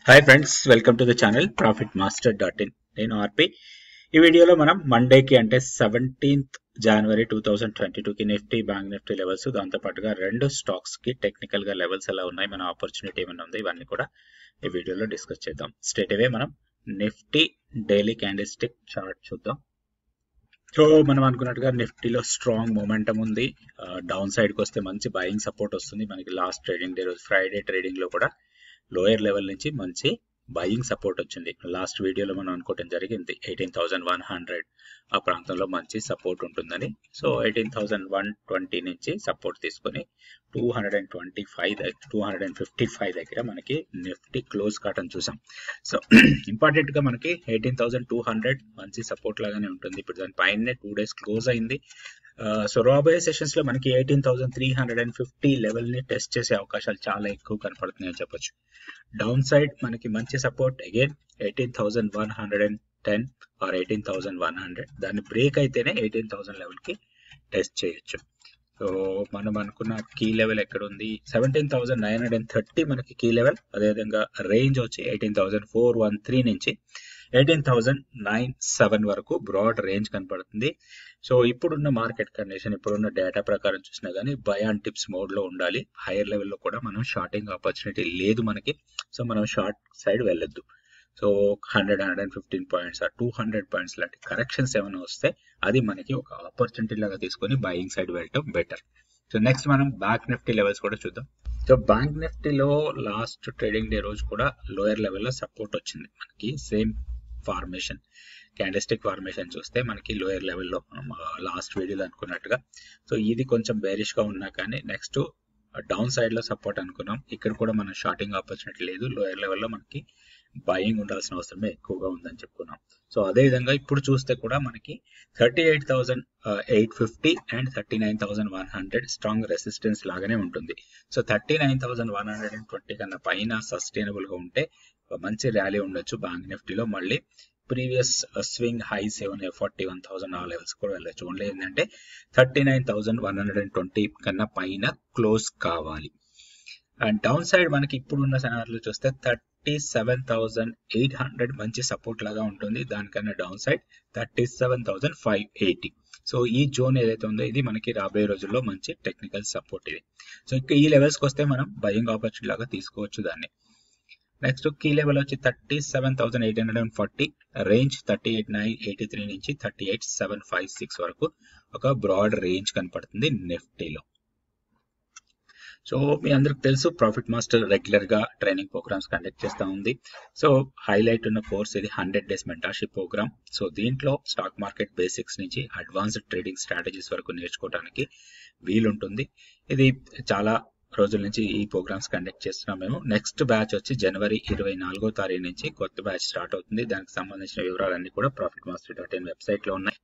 hi friends welcome to the channel profit master dot in నేను ఆర్పి ఈ వీడియోలో మనం మండేకి అంటే seventeenth January two thousand twenty టూకి నిఫ్టీ బ్యాంక్ నిఫ్టీ లెవెల్స్ దాంతో పాటుగా రెండు స్టాక్స్ కి టెక్నికల్ గా లెవెల్స్ ఎలా ఉన్నాయి మన ఆపర్చునిటీ ఏమైనా ఉంది ఇవన్నీ కూడా ఈ వీడియోలో డిస్కస్ చేద్దాం స్ట్రేట్ అవే మనం Nifty daily candlestick chart చూద్దాం సో మనం అనుకున్నట్టుగా నిఫ్టీలో స్ట్రాంగ్ మొమెంటం ఉంది డౌన్ సైడ్ కి వస్తే మంచి బయింగ్ సపోర్ట్ వస్తుంది మనకి లాస్ట్ ట్రేడింగ్ డే రోజు ఫ్రైడే ట్రేడింగ్ లో కూడా లోయర్ లెవెల్ నుంచి మంచి బయింగ్ సపోర్ట్ వచ్చింది లాస్ట్ వీడియోలో మనం అనుకోవడం జరిగింది ఎయిటీన్ థౌసండ్ వన్ హండ్రెడ్ ఆ ప్రాంతంలో మంచి సపోర్ట్ ఉంటుందని so eighteen thousand one twenty నుంచి సపోర్ట్ తీసుకొని two hundred and twenty five two hundred and fifty five దగ్గర మనకి నిఫ్టీ క్లోజ్ కావటం చూసాం సో ఇంపార్టెంట్ గా మనకి ఎయిటీన్ థౌసండ్ టూ హండ్రెడ్ మంచి సపోర్ట్ లాగానే ఉంటుంది ఇప్పుడు దాని పైన టూ డేస్ క్లోజ్ అయింది సో రాబోయే సెషన్స్ లో మనకి eighteen thousand three hundred and fifty level ని టెస్ట్ చేసే అవకాశాలు చాలా ఎక్కువ కనపడుతున్నాయని చెప్పొచ్చు డౌన్ సైడ్ మనకి మంచి support again eighteen thousand one hundred and ten or eighteen thousand one hundred దాన్ని బ్రేక్ అయితేనే ఎయిటీన్ థౌసండ్ లెవెల్ కి టెస్ట్ చేయొచ్చు సో మనం అనుకున్న కీ లెవెల్ ఎక్కడ ఉంది seventeen thousand nine hundred and thirty మనకి కీ లెవెల్ అదేవిధంగా రేంజ్ వచ్చి eighteen thousand four one three నుంచి ఎయిటీన్ థౌసండ్ నైన్ సెవెన్ వరకు బ్రాడ్ రేంజ్ కనపడుతుంది సో ఇప్పుడున్న మార్కెట్ కండిషన్ ఇప్పుడున్న డేటా ప్రకారం చూసినా కానీ బయాన్ టిప్స్ మోడ్ లో ఉండాలి హైయర్ లెవెల్లో కూడా మనం షార్టింగ్ ఆపర్చునిటీ లేదు మనకి సో మనం షార్ట్ సైడ్ వెళ్ళొద్దు so hundred hundred and fifteen points ఆ టూ హండ్రెడ్ పాయింట్స్ లాంటి కరెక్షన్స్ ఏమైనా వస్తే అది మనకి ఒక ఆపర్చునిటీ లాగా తీసుకొని బయింగ్ సైడ్ వెళ్ళటం బెటర్ సో నెక్స్ట్ మనం బ్యాంక్ నిఫ్టీ లెవెల్స్ కూడా చూద్దాం సో బ్యాంక్ నిఫ్టీలో లాస్ట్ ట్రేడింగ్ డే రోజు కూడా లోయర్ లెవెల్లో సపోర్ట్ వచ్చింది మనకి సేమ్ ఫార్మేషన్ క్యాండిస్టిక్ ఫార్మేషన్ చూస్తే మనకి లోయర్ లెవెల్లో లాస్ట్ వీడియోలో అనుకున్నట్టుగా సో ఇది కొంచెం బేరిష్ గా ఉన్నా కానీ నెక్స్ట్ డౌన్ సైడ్ లో సపోర్ట్ అనుకున్నాం ఇక్కడ కూడా మనం షార్టింగ్ ఆపర్చునిటీ లేదు లోయర్ లెవెల్లో మనకి బయింగ్ ఉండాల్సిన అవసరమే ఎక్కువగా ఉందని చెప్పుకున్నాం సో అదే విధంగా ఇప్పుడు చూస్తే కూడా మనకి thirty eight thousand eight fifty and thirty nine thousand one hundred strong resistance లాగానే ఉంటుంది so thirty nine thousand one hundred and twenty కన్నా పైన సస్టైనబుల్ గా ఉంటే మంచి ర్యాలీ ఉండొచ్చు బ్యాంక్ నిఫ్టీలో మళ్ళీ ప్రీవియస్ స్వింగ్ హైస్ ఏమైనా ఫార్టీ వన్ థౌసండ్ ఆ లెవెల్స్ కూడా వెళ్ళచ్చు ఓన్లీ ఏంటంటే thirty nine thousand one hundred and twenty కన్నా పైన క్లోజ్ కావాలి అండ్ డౌన్ సైడ్ మనకి ఇప్పుడున్న సెనార్లు చూస్తే thirty seven thousand eight hundred మంచి సపోర్ట్ లాగా ఉంటుంది దానికన్నా downside thirty seven thousand five eighty so ఈ జోన్ ఏదైతే ఉందో ఇది మనకి రాబోయే రోజుల్లో మంచి టెక్నికల్ సపోర్ట్ ఇది సో ఇంకా ఈ లెవెల్స్కి వస్తే మనం బయింగ్ ఆపర్చునిటీ లాగా తీసుకోవచ్చు దాన్ని నెక్స్ట్ కీ లెవెల్ వచ్చి thirty seven thousand eight hundred and forty range thirty eight nine eighty three నుంచి thirty eight seven five six వరకు ఒక బ్రాడ్ రేంజ్ కనపడుతుంది నిఫ్టీలో సో మీ అందరికి తెలుసు ప్రాఫిట్ మాస్టర్ రెగ్యులర్ గా ట్రైనింగ్ ప్రోగ్రామ్స్ కండక్ట్ చేస్తూ ఉంది సో హైలైట్ ఉన్న కోర్స్ ఇది hundred days mentorship program so దీంట్లో స్టాక్ మార్కెట్ బేసిక్స్ నుంచి అడ్వాన్స్డ్ ట్రేడింగ్ స్ట్రాటజీస్ వరకు నేర్చుకోవడానికి వీలుంటుంది ఇది చాలా రోజుల నుంచి ఈ ప్రోగ్రామ్స్ కండక్ట్ చేస్తున్నాం మేము నెక్స్ట్ బ్యాచ్ వచ్చి జనవరి ఇరవై నాలుగో తారీఖు నుంచి కొత్త బ్యాచ్ స్టార్ట్ అవుతుంది దానికి సంబంధించిన వివరాలన్నీ కూడా profit master dot in website లో ఉన్నాయి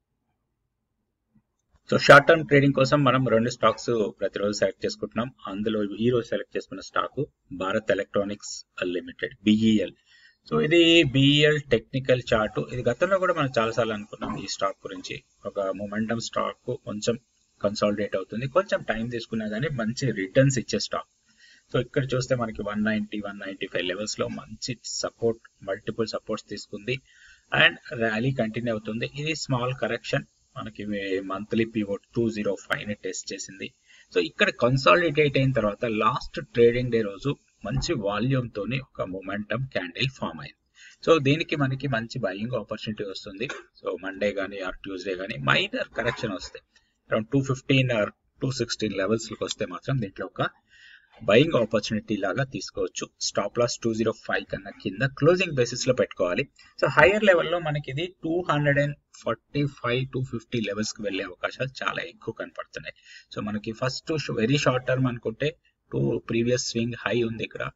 సో షార్ట్ టర్మ్ ట్రేడింగ్ కోసం మనం రెండు స్టాక్స్ ప్రతిరోజు సెలెక్ట్ చేసుకుంటున్నాం అందులో ఈ రోజు సెలెక్ట్ చేసుకున్న stock Bharat electronics limited BEL so ఇది బిఈఎల్ టెక్నికల్ చార్ట్ ఇది గతంలో కూడా మనం చాలాసార్లు అనుకున్నాం ఈ స్టాక్ గురించి ఒక మొమెంటమ్ స్టాక్ కొంచెం కన్సాలిడేట్ అవుతుంది కొంచెం టైం తీసుకున్నా కానీ మంచి రిటర్న్స్ ఇచ్చే స్టాక్ సో ఇక్కడ చూస్తే మనకి one ninety one ninety five levels లో మంచి సపోర్ట్ మల్టిపుల్ సపోర్ట్స్ తీసుకుంది అండ్ ర్యాలీ కంటిన్యూ అవుతుంది ఇది స్మాల్ కరెక్షన్ మనకి monthly pivot two zero five ని టెస్ట్ చేసింది సో ఇక్కడ కన్సాలిడేట్ అయిన తర్వాత లాస్ట్ ట్రేడింగ్ డే రోజు మంచి వాల్యూమ్ తోని ఒక మొమెంటమ్ క్యాండిల్ ఫామ్ అయింది సో దీనికి మనకి మంచి బయింగ్ ఆపర్చునిటీ వస్తుంది సో మండే కానీ ఆర్ ట్యూస్డే కానీ మైనర్ కరెక్షన్ వస్తాయి around two fifteen or two sixteen లెవెల్స్కి వస్తే మాత్రం దీంట్లో ఒక బయింగ్ ఆపర్చునిటీ లాగా తీసుకోవచ్చు stop loss two zero five కన్నా కింద క్లోజింగ్ బేసిస్ లో పెట్టుకోవాలి సో హైయర్ లెవెల్లో మనకి ఇది two hundred and forty five two fifty levels కి వెళ్లే అవకాశాలు చాలా ఎక్కువ కనపడుతున్నాయి సో మనకి ఫస్ట్ వెరీ షార్ట్ టర్మ్ అనుకుంటే టూ ప్రీవియస్ స్వింగ్ హై ఉంది ఇక్కడ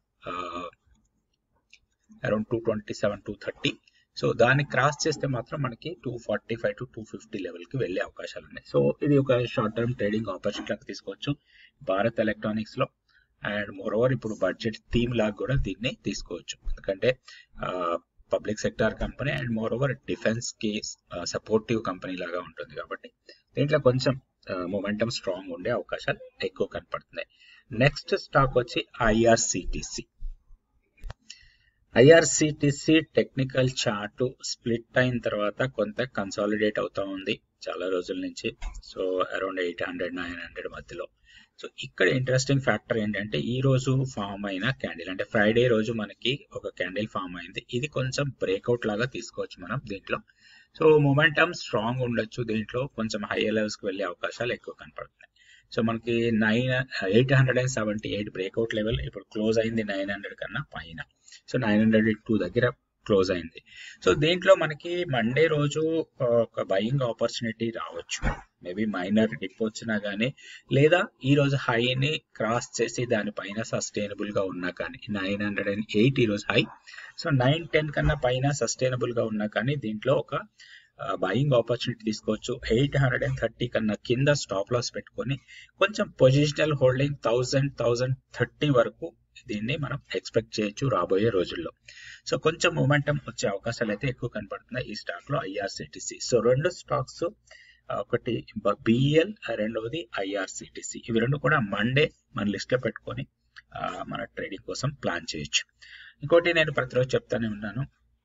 around two twenty seven two thirty so దాన్ని క్రాస్ చేస్తే మాత్రం మనకి two forty five to two fifty level కి వెళ్లే అవకాశాలు ఉన్నాయి సో ఇది ఒక షార్ట్ టర్మ్ ట్రేడింగ్ ఆపర్చునిటీ లాగా తీసుకోవచ్చు భారత్ ఎలక్ట్రానిక్స్ లో అండ్ మోర్ ఓవర్ ఇప్పుడు బడ్జెట్ థీమ్ లాగా కూడా దీన్ని తీసుకోవచ్చు ఎందుకంటే public sector company and moreover defence కి సపోర్టివ్ కంపెనీ లాగా ఉంటుంది కాబట్టి దీంట్లో కొంచెం మొమెంటం స్ట్రాంగ్ ఉండే అవకాశాలు ఎక్కువ కనపడుతున్నాయి నెక్స్ట్ స్టాక్ వచ్చి IRCTC IRCTC technical chart split అయిన తర్వాత కొంత కన్సాలిడేట్ అవుతా ఉంది చాలా రోజుల నుంచి so around eight hundred nine hundred మధ్యలో సో ఇక్కడ ఇంట్రెస్టింగ్ ఫ్యాక్టర్ ఏంటంటే ఈ రోజు ఫామ్ అయిన క్యాండిల్ అంటే ఫ్రైడే రోజు మనకి ఒక క్యాండిల్ ఫామ్ అయింది ఇది కొంచెం బ్రేక్అవుట్ లాగా తీసుకోవచ్చు మనం దీంట్లో సో మొమెంటమ్ స్ట్రాంగ్ ఉండొచ్చు దీంట్లో కొంచెం హై లెవెల్స్కి వెళ్ళే అవకాశాలు ఎక్కువ కనపడుతున్నాయి సో మనకి nine eight hundred and seventy eight breakout level ఇప్పుడు క్లోజ్ అయింది నైన్ హండ్రెడ్ కన్నా పైన సో నైన్ హండ్రెడ్ టూ దగ్గర క్లోజ్ అయింది సో దీంట్లో మనకి మండే రోజు ఒక బయింగ్ ఆపర్చునిటీ రావచ్చు మేబీ మైనర్ డిప్ వచ్చినా కానీ లేదా ఈ రోజు హైని క్రాస్ చేసి దానిపైన సస్టైనబుల్ గా ఉన్నా కానీ నైన్ హండ్రెడ్ అండ్ ఎయిట్ ఈ రోజు హై సో నైన్ టెన్ కన్నా పైన సస్టైనబుల్ గా ఉన్నా కానీ దీంట్లో ఒక బయింగ్ ఆపర్చునిటీ తీసుకోవచ్చు ఎయిట్ హండ్రెడ్ అండ్ థర్టీ కన్నా కింద స్టాప్ లాస్ పెట్టుకొని కొంచెం positional holding thousand thousand thirty వరకు దీన్ని మనం ఎక్స్పెక్ట్ చేయొచ్చు రాబోయే రోజుల్లో సో కొంచెం మూమెంటం వచ్చే అవకాశాలు అయితే ఎక్కువ కనపడుతున్నాయి ఈ స్టాక్ లో ఐఆర్సిటిసి సో రెండు స్టాక్స్ ఒకటి బిఎల్ రెండవది ఐఆర్సిటిసి ఇవి రెండు కూడా మండే మన లిస్ట్ లో పెట్టుకొని మన ట్రేడింగ్ కోసం ప్లాన్ చేయొచ్చు ఇంకోటి నేను ప్రతిరోజు చెప్తానే ఉన్నాను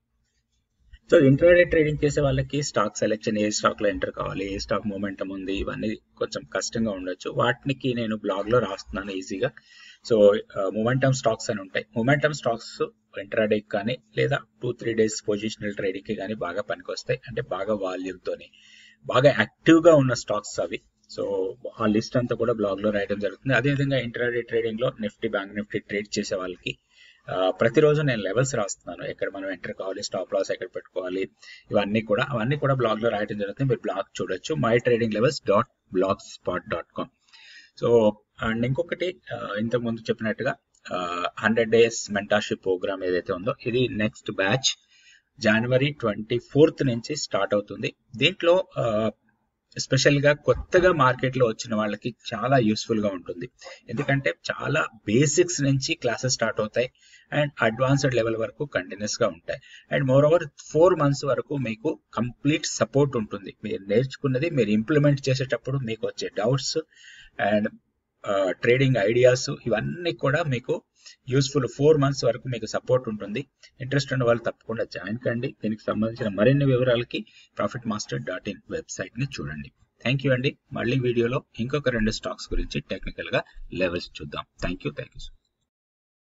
సో ఇంట్రాడే ట్రేడింగ్ చేసే వాళ్ళకి స్టాక్ సెలెక్షన్ ఏ స్టాక్ లో ఎంటర్ కావాలి ఏ స్టాక్ మూమెంటం ఉంది ఇవన్నీ కొంచెం కష్టంగా ఉండొచ్చు వాటికి నేను బ్లాగ్ లో రాస్తున్నాను ఈజీగా సో మూమెంటమ్ స్టాక్స్ అని ఉంటాయి మూమెంటమ్ స్టాక్స్ ఇంట్రాడే కానీ లేదా two three days positional trading కి కానీ బాగా పనికొస్తాయి అంటే బాగా వాల్యూమ్ తోని బాగా యాక్టివ్ గా ఉన్న స్టాక్స్ అవి సో ఆ లిస్ట్ అంతా కూడా బ్లాగ్ లో రాయడం జరుగుతుంది అదేవిధంగా ఇంటర్డే ట్రేడింగ్ లో నిఫ్టీ బ్యాంక్ నిఫ్టీ ట్రేడ్ చేసే వాళ్ళకి ప్రతిరోజు నేను లెవెల్స్ రాస్తున్నాను ఎక్కడ మనం ఎంటర్ కావాలి స్టాప్ లాస్ ఎక్కడ పెట్టుకోవాలి ఇవన్నీ కూడా అవన్నీ కూడా బ్లాగ్ లో రాయడం జరుగుతుంది మీరు బ్లాగ్ చూడొచ్చు my trading levels dot blogspot dot com so and ఇంకొకటి ఇంతకు ముందు చెప్పినట్టుగా హండ్రెడ్ డేస్ మెంటార్షిప్ ప్రోగ్రామ్ ఏదైతే ఉందో ఇది next batch January twenty fourth నుంచి స్టార్ట్ అవుతుంది దీంట్లో స్పెషల్ గా కొత్తగా మార్కెట్ లో వచ్చిన వాళ్ళకి చాలా యూస్ఫుల్ గా ఉంటుంది ఎందుకంటే చాలా బేసిక్స్ నుంచి క్లాసెస్ స్టార్ట్ అవుతాయి అండ్ అడ్వాన్స్డ్ లెవెల్ వరకు కంటిన్యూస్ గా ఉంటాయి and moreover four months వరకు మీకు కంప్లీట్ సపోర్ట్ ఉంటుంది మీరు నేర్చుకున్నది మీరు ఇంప్లిమెంట్ చేసేటప్పుడు మీకు వచ్చే డౌట్స్ అండ్ ట్రేడింగ్ ఐడియాస్ ఇవన్నీ కూడా మీకు యూస్ఫుల్ ఫోర్ మంత్స్ వరకు మీకు సపోర్ట్ ఉంటుంది ఇంట్రెస్ట్ ఉన్న వాళ్ళు తప్పకుండా జాయిన్ కండి దీనికి సంబంధించిన మరిన్ని వివరాలకి profit master dot in website ని చూడండి థ్యాంక్ యూ అండి మళ్ళీ వీడియోలో ఇంకొక రెండు స్టాక్స్ గురించి టెక్నికల్ గా లెవెల్స్ చూద్దాం థ్యాంక్ యూ థ్యాంక్ యూ